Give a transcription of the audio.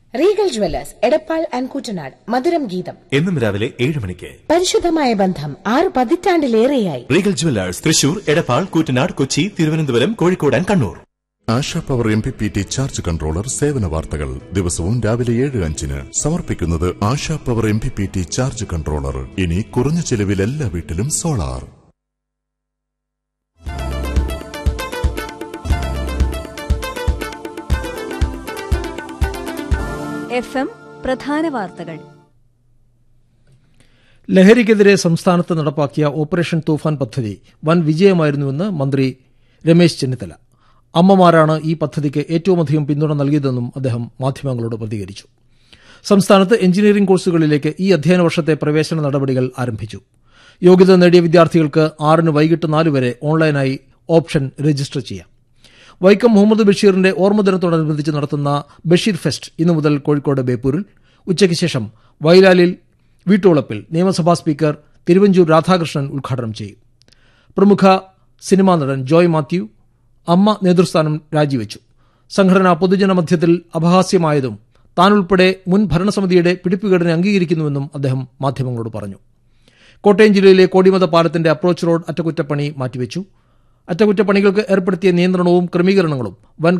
Regal jewellers Edappal and Koottanad മധുരം ഗീതം എന്നും രാവിലെ ഏഴ് മണിക്ക് പരിശുദ്ധമായ ബന്ധം ആറ് പതിറ്റാണ്ടിലേറെയായി Regal jewellers Thrissur Edappal Koottanad Kochi Thiruvananthapuram Kozhikode and Kannur Asha power M P P T charge controller സേവന വാർത്തകൾ ദിവസവും രാവിലെ ഏഴ് അഞ്ചിന് സമർപ്പിക്കുന്നത് Asha power M P P T charge controller ഇനി കുറഞ്ഞ ചെലവിൽ എല്ലാ വീട്ടിലും സോളാർ എഫ് എം പ്രധാന വാർത്തകൾ ലഹരിക്കെതിരെ സംസ്ഥാനത്ത് നടപ്പാക്കിയ ഓപ്പറേഷൻ തൂഫാൻ പദ്ധതി വൻ വിജയമായിരുന്നുവെന്ന് മന്ത്രി രമേശ് ചെന്നിത്തല അമ്മമാരാണ് ഈ പദ്ധതിക്ക് ഏറ്റവുമധികം പിന്തുണ നൽകിയതെന്നും അദ്ദേഹം മാധ്യമങ്ങളോട് പ്രതികരിച്ചു സംസ്ഥാനത്ത് എഞ്ചിനീയറിംഗ് കോഴ്സുകളിലേക്ക് ഈ അധ്യയന വർഷത്തെ പ്രവേശന നടപടികൾ ആരംഭിച്ചു യോഗ്യത നേടിയ വിദ്യാർത്ഥികൾക്ക് ആറിന് വൈകിട്ട് നാല് വരെ ഓൺലൈനായി ഓപ്ഷൻ രജിസ്റ്റർ ചെയ്യാം വൈക്കം മുഹമ്മദ് ബഷീറിന്റെ ഓർമ്മദിനത്തോടനുബന്ധിച്ച് നടത്തുന്ന ബഷീർ ഫെസ്റ്റ് ഇന്നു മുതൽ കോഴിക്കോട് ബേപ്പൂരിൽ ഉച്ചയ്ക്ക് ശേഷം വൈലാലിൽ വീട്ടുവളപ്പിൽ നിയമസഭാ സ്പീക്കർ തിരുവഞ്ചൂർ രാധാകൃഷ്ണൻ ഉദ്ഘാടനം ചെയ്യും പ്രമുഖ സിനിമാ നടൻ ജോയ് മാത്യു അമ്മ നേതൃസ്ഥാനം രാജിവെച്ചു സംഘടന പൊതുജന മധ്യത്തിൽ അപഹാസ്യമായതും താൻ ഉൾപ്പെടെ മുൻ ഭരണസമിതിയുടെ പിടിപ്പുകേടിനെ അംഗീകരിക്കുന്നുവെന്നും അദ്ദേഹം മാധ്യമങ്ങളോട് പറഞ്ഞു കോട്ടയം ജില്ലയിലെ കോടിമത പാലത്തിന്റെ അപ്രോച്ച് റോഡ് അറ്റകുറ്റപ്പണി മാറ്റിവെച്ചു അറ്റകുറ്റപ്പണികൾക്ക് ഏർപ്പെടുത്തിയ നിയന്ത്രണവും ക്രമീകരണങ്ങളും വൻ